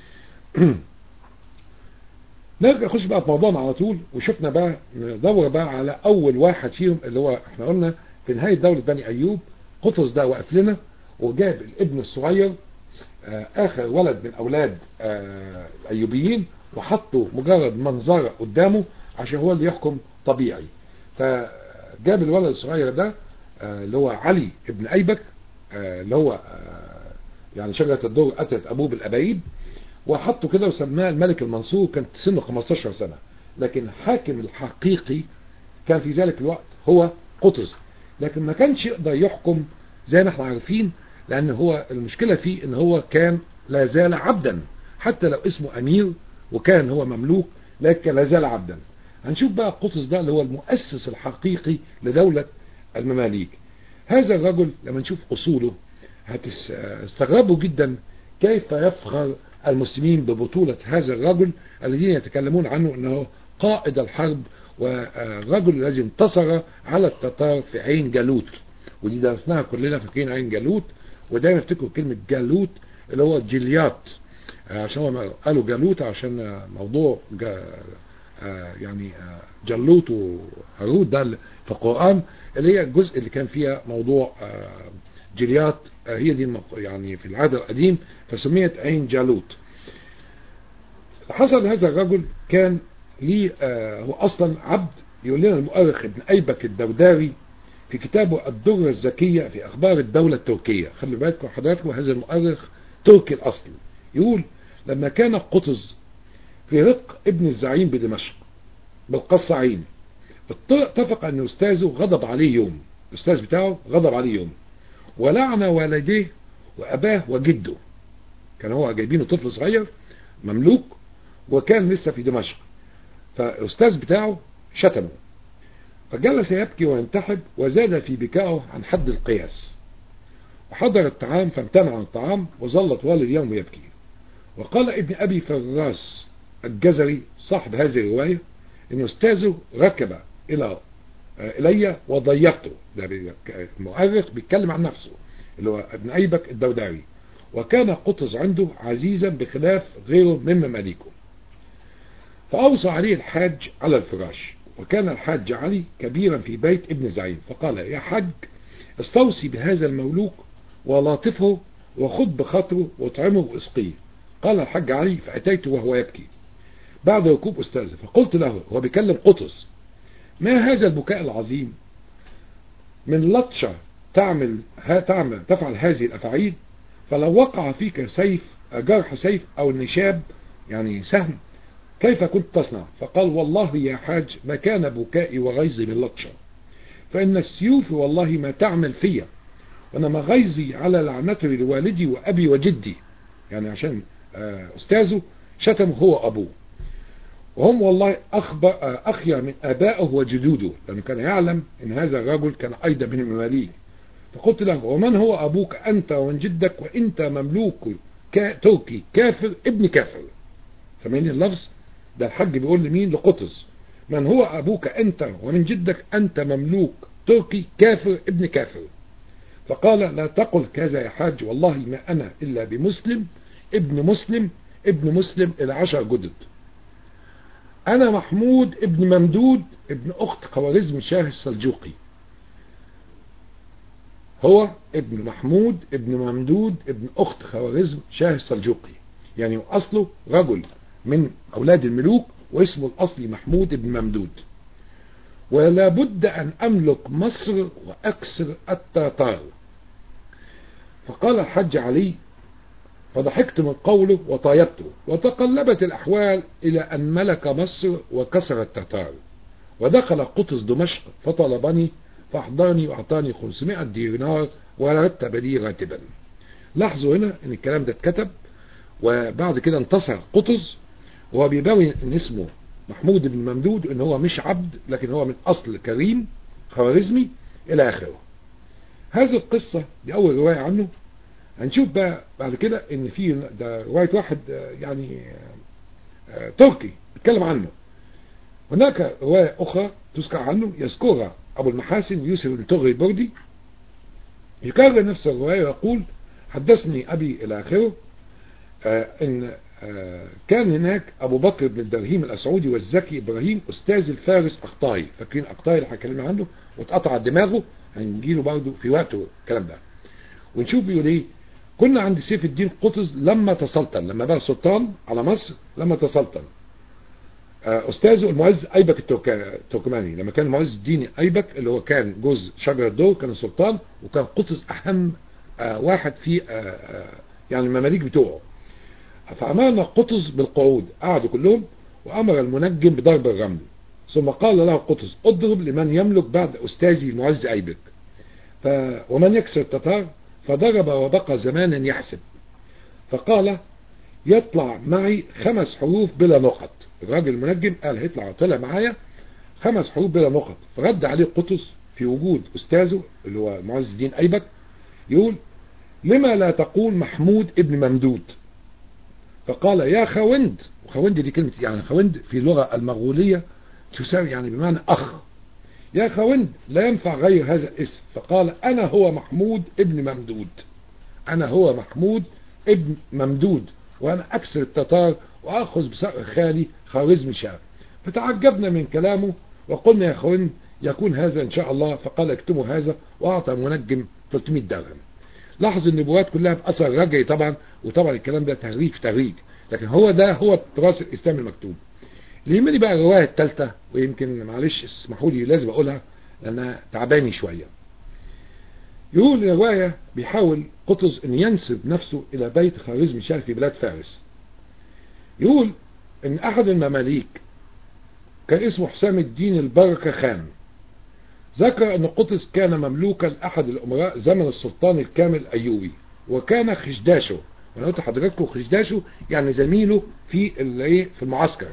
نرجع نخش بقى في موضوعنا على طول وشفنا بقى ندور بقى على اول واحد فيهم اللي هو احنا قلنا في نهاية دولة بني ايوب قطز ده واقف لنا وجاب الابن الصغير اخر ولد من اولاد الايوبيين وحطه مجرد منظر قدامه عشان هو اللي يحكم طبيعي فجاب الولد الصغير ده اللي هو علي ابن ايبك اللي هو يعني شجرة الدور اتت ابوه بالابايب وحطه كده وسماه الملك المنصور كان سنه 15 سنة لكن الحاكم الحقيقي كان في ذلك الوقت هو قطز لكن ما كانش يقدر يحكم زي ما احنا عارفين لان هو المشكلة فيه ان هو كان لا زال عبدا حتى لو اسمه امير وكان هو مملوك لكن لا زال عبدا هنشوف بقى قطز ده اللي هو المؤسس الحقيقي لدولة المماليك هذا الرجل لما نشوف اصوله هتستغربوا جدا كيف يفخر المسلمين ببطولة هذا الرجل الذين يتكلمون عنه انه قائد الحرب والرجل الذي انتصر على التتار في عين جالوت ودي درسناها كلنا فاكرين عين جالوت ودايما افتكروا كلمة جالوت اللي هو جليات عشان قالوا جالوت عشان موضوع جا يعني جلوت وهارود ده في القرآن اللي هي الجزء اللي كان فيها موضوع جليات هي دي يعني في العهد القديم فسميت عين جالوت حصل هذا الرجل كان ليه هو اصلا عبد يقول لنا المؤرخ ابن ايبك الدوداري في كتابه الدرة الذكية في اخبار الدولة التركية خلي بالكم حضراتكم هذا المؤرخ تركي الاصل يقول لما كان قطز في رق ابن الزعيم بدمشق بالقصعين اتفق ان استاذه غضب عليه يوم الاستاذ بتاعه غضب عليه يوم ولعن والديه واباه وجده كان هو جايبينه طفل صغير مملوك وكان لسه في دمشق فالاستاذ بتاعه شتمه فجلس يبكي وينتحب وزاد في بكائه عن حد القياس وحضر الطعام فامتنع عن الطعام وظل طوال اليوم يبكي وقال ابن ابي فراس الجزري صاحب هذه الرواية ان استاذه ركب الى الي وضيفته ده المؤرخ بيتكلم عن نفسه اللي هو ابن ايبك الدوداري وكان قطز عنده عزيزا بخلاف غيره من مماليكه فأوصى عليه الحاج على الفراش وكان الحاج علي كبيرا في بيت ابن زعيم فقال يا حاج استوصي بهذا المولوك ولاطفه وخذ بخاطره واطعمه واسقيه قال الحاج علي فأتيت وهو يبكي بعد ركوب أستاذه فقلت له هو بيكلم قطز ما هذا البكاء العظيم من لطشة تعمل تعمل تفعل هذه الأفعيل فلو وقع فيك سيف جرح سيف أو نشاب يعني سهم كيف كنت تصنع فقال والله يا حاج ما كان بكائي وغيظي من لطشة فإن السيوف والله ما تعمل فيا وإنما غيظي على لعنته لوالدي وأبي وجدي يعني عشان أستاذه شتم هو أبوه وهم والله أخبر أخير من آبائه وجدوده لأنه كان يعلم أن هذا الرجل كان أيضا من المماليك فقلت له ومن هو أبوك أنت ومن جدك وإنت مملوك كا تركي كافر ابن كافر سامعين اللفظ ده الحج بيقول لمين لقطز من هو أبوك أنت ومن جدك أنت مملوك تركي كافر ابن كافر فقال لا تقل كذا يا حاج والله ما أنا إلا بمسلم ابن مسلم ابن مسلم إلى عشر جدد أنا محمود ابن ممدود ابن أخت خوارزم شاه السلجوقي هو ابن محمود ابن ممدود ابن أخت خوارزم شاه السلجوقي يعني أصله رجل من أولاد الملوك واسمه الأصلي محمود ابن ممدود ولا بد أن أملك مصر وأكسر التتار فقال الحج علي فضحكت من قوله وطايبته وتقلبت الأحوال إلى أن ملك مصر وكسر التتار ودخل قطز دمشق فطلبني فأحضرني وأعطاني 500 دينار ورتب لي راتبا لاحظوا هنا ان الكلام ده اتكتب وبعد كده انتصر قطز وهو بيبين ان اسمه محمود بن ممدود ان هو مش عبد لكن هو من اصل كريم خوارزمي الى اخره هذه القصة دي اول رواية عنه هنشوف بقى بعد كده ان في ده رواية واحد يعني تركي بيتكلم عنه هناك رواية اخرى تذكر عنه يذكرها ابو المحاسن يوسف بن تغري البردي يكرر نفس الرواية ويقول حدثني ابي الى اخره آه ان آه كان هناك ابو بكر بن الدرهيم الاسعودي والزكي ابراهيم استاذ الفارس اقطاي فاكرين اقطاي اللي هكلمنا عنه واتقطع دماغه هنجيله برضه في وقته الكلام ده ونشوف بيقول ايه كنا عند سيف الدين قطز لما تسلطن لما بقى سلطان على مصر لما تسلطن آه استاذه المعز ايبك التركماني لما كان المعز الديني ايبك اللي هو كان جوز شجر الدور كان السلطان وكان قطز اهم واحد في يعني المماليك بتوعه فأمرنا قطز بالقعود قعدوا كلهم وأمر المنجم بضرب الرمل ثم قال له قطز اضرب لمن يملك بعد أستاذي المعز أيبك ف... ومن يكسر التتار فضرب وبقى زمانا يحسب فقال يطلع معي خمس حروف بلا نقط الراجل المنجم قال هيطلع طلع معايا خمس حروف بلا نقط فرد عليه قطز في وجود أستاذه اللي هو معز الدين أيبك يقول لما لا تقول محمود ابن ممدود فقال يا خوند وخوند دي كلمة يعني خوند في اللغة المغولية تساوي يعني بمعنى أخ يا خوند لا ينفع غير هذا الاسم فقال أنا هو محمود ابن ممدود أنا هو محمود ابن ممدود وأنا أكسر التتار وأخذ بسعر خالي خوارزم شاب فتعجبنا من كلامه وقلنا يا خوند يكون هذا إن شاء الله فقال اكتموا هذا وأعطى منجم 300 درهم لاحظ النبوات كلها بأثر رجعي طبعا وطبعا الكلام ده تهريج تهريج لكن هو ده هو التراث الإسلامي المكتوب اللي يهمني بقى الرواية الثالثة ويمكن معلش اسمحوا لي لازم أقولها لأنها تعباني شوية يقول الرواية بيحاول قطز أن ينسب نفسه إلى بيت خوارزم شاه في بلاد فارس يقول أن أحد المماليك كان اسمه حسام الدين البركة خان ذكر أن قطز كان مملوكا لأحد الأمراء زمن السلطان الكامل الأيوبي وكان خشداشه وانا قلت لحضراتكم خشداشه يعني زميله في في المعسكر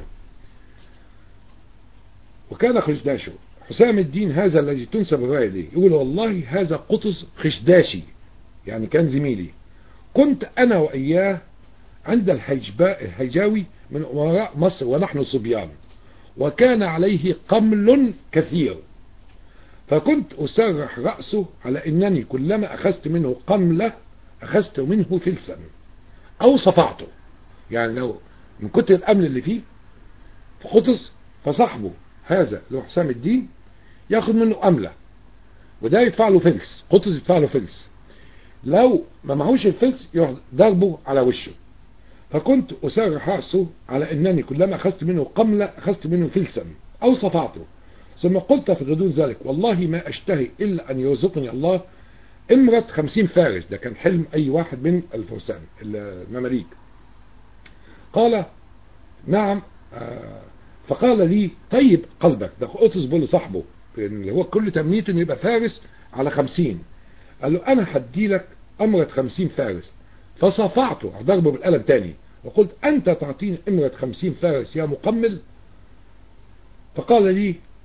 وكان خشداشه حسام الدين هذا الذي تنسب الرواية دي يقول والله هذا قطز خشداشي يعني كان زميلي كنت أنا وإياه عند الهيجباء الهيجاوي من أمراء مصر ونحن صبيان وكان عليه قمل كثير فكنت أسرح رأسه على أنني كلما أخذت منه قملة أخذت منه فلسا أو صفعته يعني لو من كتر الأمن اللي فيه فقطز فصاحبه هذا اللي هو حسام الدين ياخد منه أملة وده يدفع له فلس قطز يدفع له فلس لو ما معهوش الفلس يروح ضربه على وشه فكنت أسرح رأسه على أنني كلما أخذت منه قملة أخذت منه فلسا أو صفعته ثم قلت في غضون ذلك والله ما أشتهي إلا أن يرزقني الله امرة خمسين فارس ده كان حلم أي واحد من الفرسان المماليك قال نعم آه فقال لي طيب قلبك ده قطز بول لصاحبه اللي هو كل تمنيته انه يبقى فارس على خمسين قال له أنا هدي لك أمرة خمسين فارس فصفعته ضربه بالقلم تاني وقلت أنت تعطيني أمرة خمسين فارس يا مقمل فقال لي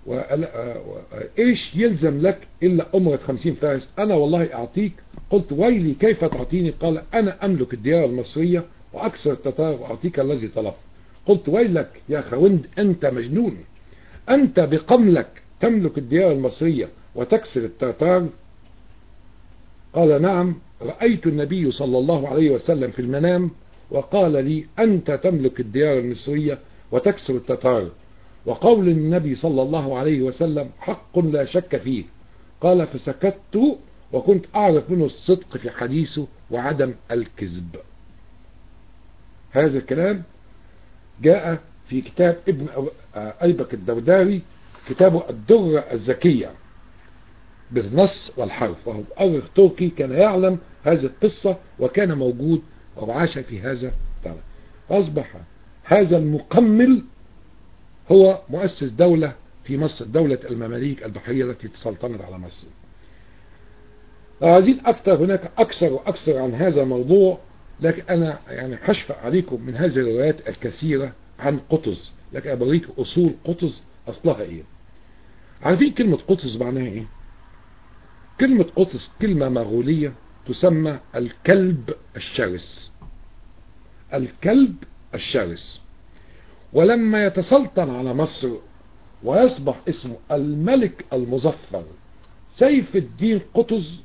ايش يلزم لك الا امرة خمسين فارس انا والله اعطيك قلت ويلي كيف تعطيني قال انا املك الديار المصرية واكثر التتار واعطيك الذي طلبت قلت ويلك يا خوند انت مجنون انت بقملك تملك الديار المصرية وتكسر التتار قال نعم رأيت النبي صلى الله عليه وسلم في المنام وقال لي أنت تملك الديار المصرية وتكسر التتار وقول النبي صلى الله عليه وسلم حق لا شك فيه قال فسكت وكنت أعرف منه الصدق في حديثه وعدم الكذب هذا الكلام جاء في كتاب ابن أيبك الدرداري كتابه الدرة الزكية بالنص والحرف وهو مؤرخ تركي كان يعلم هذه القصة وكان موجود وعاش في هذا الطرف أصبح هذا المقمل هو مؤسس دولة في مصر دولة المماليك البحرية التي تسلطنت على مصر لو عايزين أكثر هناك أكثر وأكثر عن هذا الموضوع لكن أنا يعني هشفق عليكم من هذه الروايات الكثيرة عن قطز لكن أنا بريك أصول قطز أصلها إيه عارفين كلمة قطز معناها إيه كلمة قطز كلمة مغولية تسمى الكلب الشرس الكلب الشرس ولما يتسلطن على مصر ويصبح اسمه الملك المظفر سيف الدين قطز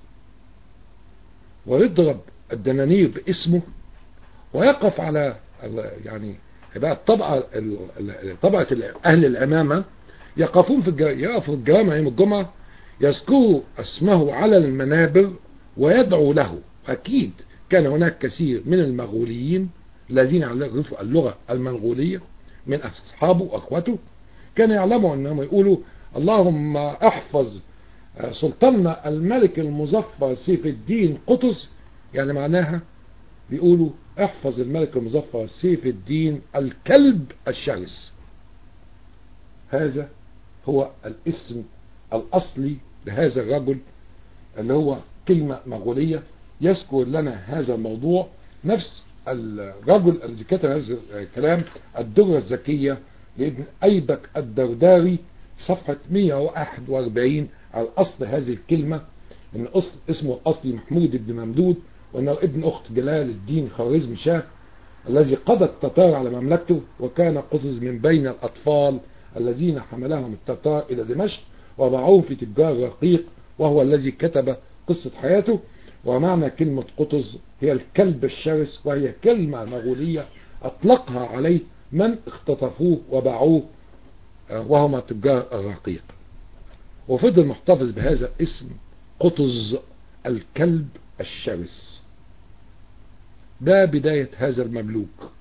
ويضرب الدنانير باسمه ويقف على يعني يبقى الطبقة طبقة أهل الأمامة يقفون في يقفوا في الجامع يوم الجمعة يذكروا اسمه على المنابر ويدعو له أكيد كان هناك كثير من المغوليين الذين يعرفوا اللغة المنغولية من أصحابه وأخوته كانوا يعلموا أنهم يقولوا اللهم احفظ سلطاننا الملك المظفر سيف الدين قطز يعني معناها بيقولوا احفظ الملك المظفر سيف الدين الكلب الشرس هذا هو الاسم الأصلي لهذا الرجل اللي هو كلمة مغولية يذكر لنا هذا الموضوع نفس الرجل الذي كتب هذا الكلام الدرة الزكية لابن أيبك الدرداري صفحة 141 على أصل هذه الكلمة إن أصل اسمه الأصلي محمود بن ممدود وأنه ابن أخت جلال الدين خوارزم شاه الذي قضى التتار على مملكته وكان قطز من بين الأطفال الذين حملهم التتار إلى دمشق وضعوه في تجار رقيق وهو الذي كتب قصة حياته ومعنى كلمة قطز هي الكلب الشرس وهي كلمة مغولية أطلقها عليه من اختطفوه وباعوه وهما تجار الرقيق وفضل محتفظ بهذا الاسم قطز الكلب الشرس ده بداية هذا المملوك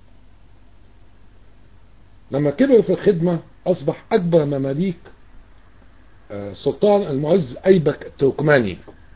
لما كبر في الخدمة أصبح أكبر مماليك سلطان المعز أيبك التركماني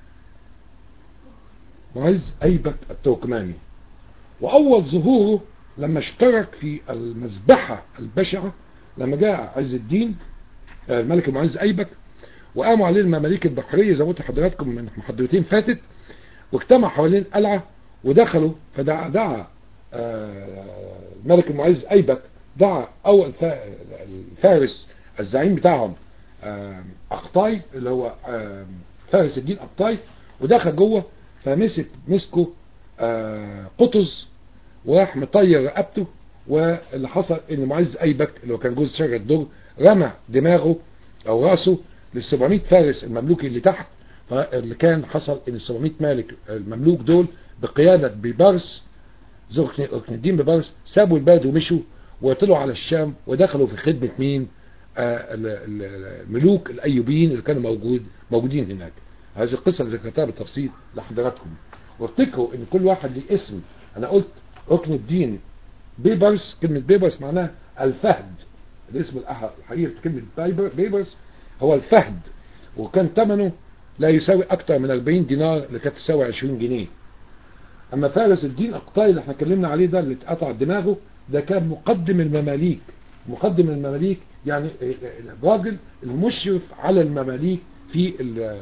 معز أيبك التركماني وأول ظهوره لما اشترك في المذبحة البشعة لما جاء عز الدين الملك المعز أيبك وقاموا عليه المماليك البحرية زي ما قلت لحضراتكم من محاضرتين فاتت واجتمع حوالين قلعة ودخلوا فدعا دعا الملك المعز أيبك دعا أول الفارس الزعيم بتاعهم أقطاي اللي هو فارس الدين أقطاي ودخل جوه فمسك مسكه قطز وراح مطير رقبته واللي حصل ان معز ايبك اللي هو كان جوز شجر الدر رمى دماغه او راسه لل 700 فارس المملوكي اللي تحت فاللي كان حصل ان ال 700 مالك المملوك دول بقيادة بيبرس ركن الدين بيبرس سابوا البلد ومشوا وطلعوا على الشام ودخلوا في خدمة مين آه الملوك الايوبيين اللي كانوا موجود موجودين هناك هذه القصة اللي ذكرتها بالتفصيل لحضراتكم وافتكروا ان كل واحد ليه اسم انا قلت ركن الدين بيبرس كلمة بيبرس معناها الفهد الاسم الحقيقي في كلمة بيبرس هو الفهد وكان ثمنه لا يساوي اكتر من 40 دينار اللي كانت تساوي 20 جنيه اما فارس الدين اقطاي اللي احنا اتكلمنا عليه ده اللي اتقطع دماغه ده كان مقدم المماليك مقدم المماليك يعني الراجل المشرف على المماليك في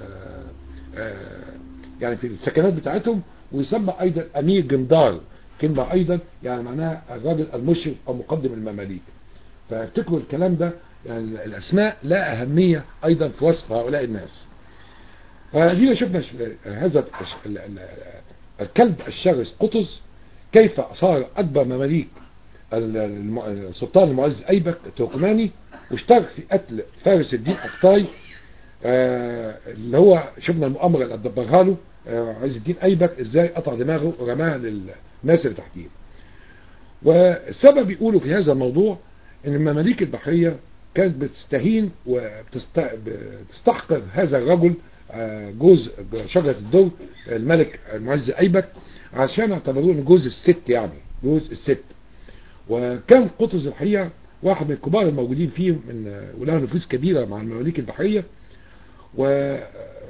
يعني في السكنات بتاعتهم ويسمى ايضا امير جندار كلمة ايضا يعني معناها الراجل المشرف او مقدم المماليك فافتكروا الكلام ده يعني الأسماء لا أهمية أيضا في وصف هؤلاء الناس فدينا شفنا هذا الكلب الشرس قطز كيف صار أكبر مماليك السلطان المعز أيبك التركماني واشترك في قتل فارس الدين أقطاي اللي هو شفنا المؤامرة اللي دبرها له عز الدين أيبك ازاي قطع دماغه ورماها للناس اللي تحتيه والسبب بيقولوا في هذا الموضوع ان المماليك البحرية كانت بتستهين وبتستحقر هذا الرجل جوز شجرة الدر الملك المعز أيبك عشان اعتبروه ان جوز الست يعني جوز الست وكان قطز الحقيقة واحد من الكبار الموجودين فيه من وله نفوذ كبيرة مع المماليك البحرية واللي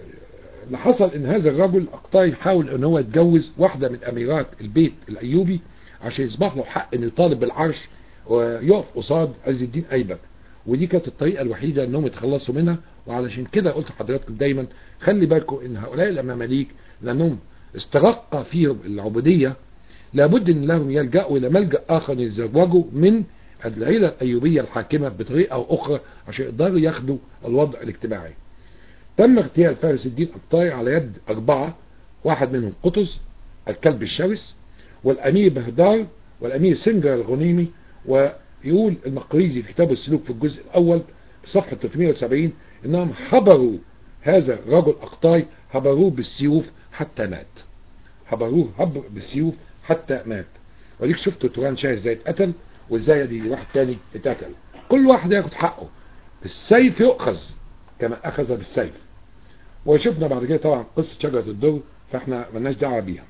حصل ان هذا الرجل اقطاع يحاول ان هو يتجوز واحدة من اميرات البيت الايوبي عشان يصبح له حق انه يطالب بالعرش ويقف قصاد عز الدين ايبك ودي كانت الطريقة الوحيدة انهم يتخلصوا منها وعلشان كده قلت لحضراتكم دايما خلي بالكم ان هؤلاء المماليك لانهم استرق فيهم العبودية لابد ان لهم يلجأوا الى ملجأ اخر يتزوجوا من العيلة الايوبية الحاكمة بطريقة او اخرى عشان يقدروا ياخدوا الوضع الاجتماعي تم اغتيال فارس الدين الطاي على يد اربعة واحد منهم قطز الكلب الشرس والامير بهدار والامير سنجر الغنيمي ويقول المقريزي في كتاب السلوك في الجزء الاول صفحة 370 انهم حبروا هذا الرجل اقطاي حبروه بالسيوف حتى مات حبروه حبر بالسيوف حتى مات وديك شفتوا توران شاه ازاي اتقتل وازاي دي واحد تاني اتقتل كل واحد ياخد حقه السيف يؤخذ كما اخذ بالسيف وشفنا بعد كده طبعا قصة شجرة الدر فاحنا ملناش دعوه بيها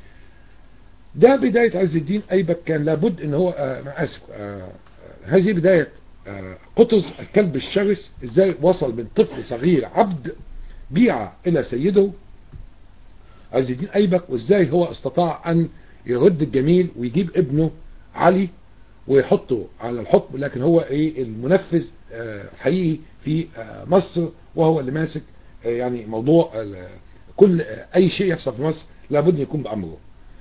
ده بداية عز الدين ايبك كان لابد ان هو آه اسف آه هذه بداية آه قطز الكلب الشرس ازاي وصل من طفل صغير عبد بيع الى سيده عز الدين ايبك وازاي هو استطاع ان يرد الجميل ويجيب ابنه علي ويحطه على الحكم لكن هو ايه المنفذ آه حقيقي في آه مصر وهو اللي ماسك آه يعني موضوع كل اي شيء يحصل في مصر لابد يكون بامره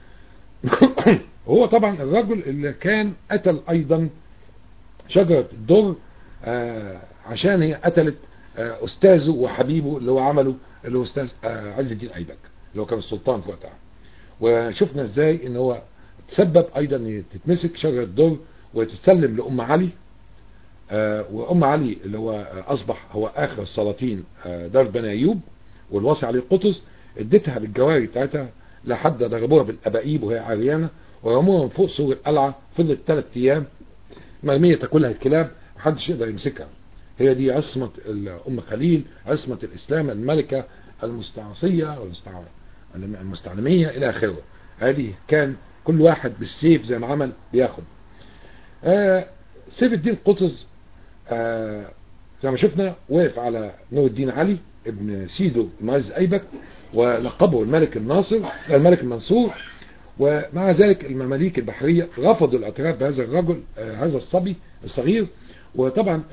هو طبعا الرجل اللي كان قتل ايضا شجرة الدر عشان هي قتلت استاذه وحبيبه اللي هو عمله اللي هو استاذ عز الدين ايبك اللي هو كان السلطان في وقتها وشفنا ازاي ان هو تسبب ايضا تتمسك شجرة الدر وتتسلم لأم علي وأم علي اللي هو أصبح هو آخر السلاطين دار بني أيوب والوصي عليه قطز اديتها بالجواري بتاعتها لحد ضربوها بالأبائيب وهي عريانة ورموها من فوق سور القلعة فضلت ثلاث أيام مرمية تاكلها الكلاب محدش يقدر يمسكها هي دي عصمة أم خليل عصمة الإسلام الملكة المستعصية المستعلمية إلى آخره هذه كان كل واحد بالسيف زي ما عمل بياخد آه سيف الدين قطز آه زي ما شفنا وقف على نور الدين علي ابن سيدو المعز ايبك ولقبه الملك الناصر الملك المنصور ومع ذلك المماليك البحرية رفضوا الاعتراف بهذا الرجل آه هذا الصبي الصغير وطبعا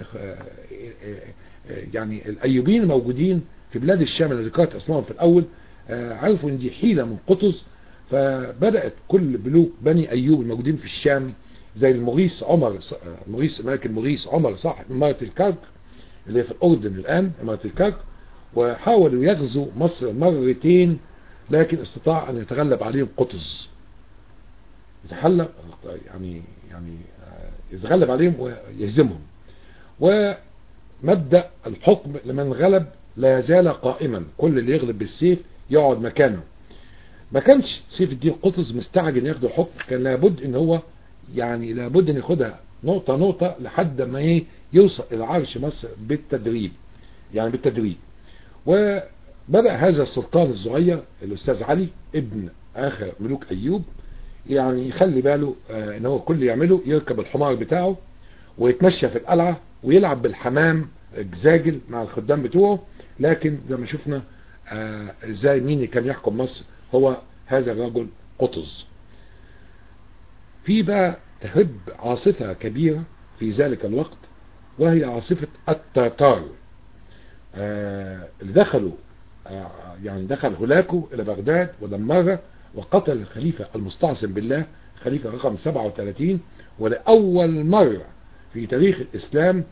يعني الايوبيين الموجودين في بلاد الشام اللي ذكرت اسمائهم في الاول عرفوا ان دي حيلة من قطز فبدأت كل ملوك بني أيوب الموجودين في الشام زي المغيث عمر المغيث ملك المغيث عمر صاحب إمارة الكرك اللي هي في الأردن الآن إمارة الكرك وحاولوا يغزوا مصر مرتين لكن استطاع أن يتغلب عليهم قطز يتحلق يعني يعني يتغلب عليهم ويهزمهم ومبدأ الحكم لمن غلب لا يزال قائما كل اللي يغلب بالسيف يقعد مكانه ما كانش سيف الدين قطز مستعجل ياخد الحكم كان لابد ان هو يعني لابد ان ياخدها نقطة نقطة لحد ما ايه يوصل الى عرش مصر بالتدريب يعني بالتدريب وبدأ هذا السلطان الصغير الاستاذ علي ابن اخر ملوك ايوب يعني يخلي باله آه ان هو كل يعمله يركب الحمار بتاعه ويتمشى في القلعة ويلعب بالحمام جزاجل مع الخدام بتوعه لكن زي ما شفنا آه ازاي مين كان يحكم مصر هو هذا الرجل قطز في بقى تهب عاصفة كبيرة في ذلك الوقت وهي عاصفة التتار آه اللي دخلوا آه يعني دخل هولاكو إلى بغداد ودمرها وقتل الخليفة المستعصم بالله خليفة رقم 37 ولأول مرة في تاريخ الإسلام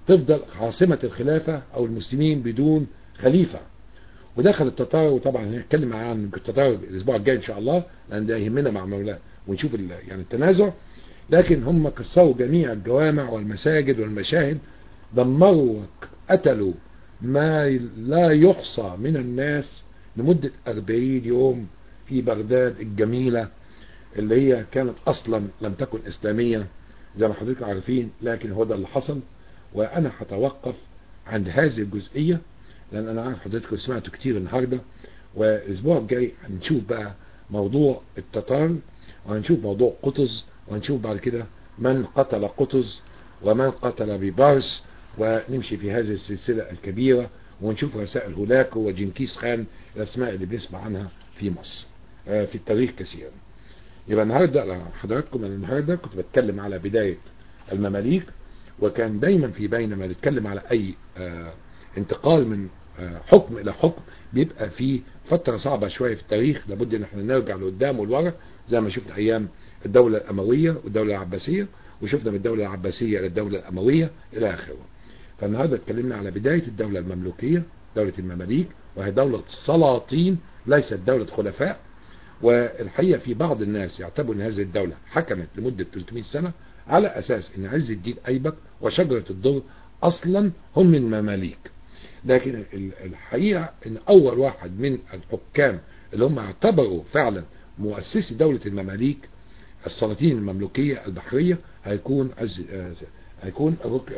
تفضل عاصمة الخلافة او المسلمين بدون خليفة ودخل التتار وطبعا هنتكلم عن التتار الاسبوع الجاي ان شاء الله لان ده يهمنا مع مولانا ونشوف يعني التنازع لكن هم كسروا جميع الجوامع والمساجد والمشاهد دمروا وقتلوا ما لا يحصى من الناس لمدة 40 يوم في بغداد الجميلة اللي هي كانت اصلا لم تكن اسلامية زي ما حضرتك عارفين لكن هو ده اللي حصل وانا هتوقف عند هذه الجزئية لان انا عارف حضرتك سمعتوا كتير النهاردة والاسبوع الجاي هنشوف بقى موضوع التتار وهنشوف موضوع قطز وهنشوف بعد كده من قتل قطز ومن قتل ببارس ونمشي في هذه السلسلة الكبيرة ونشوف رسائل هولاكو وجنكيز خان الاسماء اللي بنسمع عنها في مصر في التاريخ كثيرا يبقى النهاردة حضراتكم أنا النهاردة كنت بتكلم على بداية المماليك وكان دايما في بينما نتكلم على أي آه انتقال من آه حكم إلى حكم بيبقى في فترة صعبة شوية في التاريخ لابد ان احنا نرجع لقدام ولورا زي ما شفنا أيام الدولة الأموية والدولة العباسية وشفنا من الدولة العباسية إلى الدولة الأموية إلى آخره فالنهاردة اتكلمنا على بداية الدولة المملوكية دولة المماليك وهي دولة سلاطين ليست دولة خلفاء والحقيقة في بعض الناس يعتبروا ان هذه الدولة حكمت لمدة 300 سنة على اساس ان عز الدين ايبك وشجرة الدر اصلا هم من مماليك لكن الحقيقة ان اول واحد من الحكام اللي هم اعتبروا فعلا مؤسسي دولة المماليك السلاطين المملوكية البحرية هيكون عز هيكون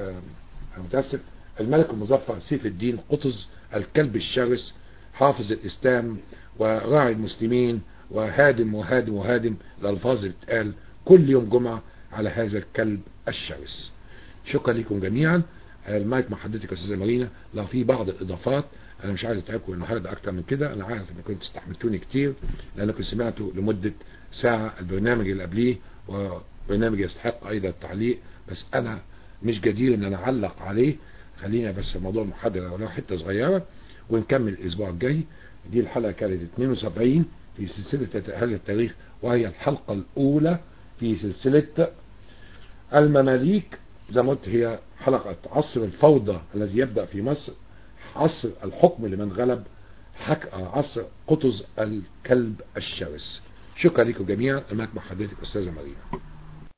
متأسف الملك المظفر سيف الدين قطز الكلب الشرس حافظ الاسلام وراعي المسلمين وهادم وهادم وهادم الألفاظ اللي بتقال كل يوم جمعة على هذا الكلب الشرس شكرا لكم جميعا المايك مع حضرتك يا استاذه مارينا لو في بعض الاضافات انا مش عايز اتعبكم النهارده اكتر من كده انا عارف ان كنتوا استحملتوني كتير لانكم سمعتوا لمده ساعه البرنامج اللي قبليه وبرنامج يستحق ايضا التعليق بس انا مش جدير ان انا اعلق عليه خلينا بس موضوع المحاضره ولو حته صغيره ونكمل الاسبوع الجاي دي الحلقه كانت 72 في سلسلة هذا التاريخ وهي الحلقة الأولى في سلسلة المماليك زي ما قلت هي حلقة عصر الفوضى الذي يبدأ في مصر عصر الحكم لمن غلب حك... عصر قطز الكلب الشرس شكرا لكم جميعا أماك مع حضرتك أستاذة مارينا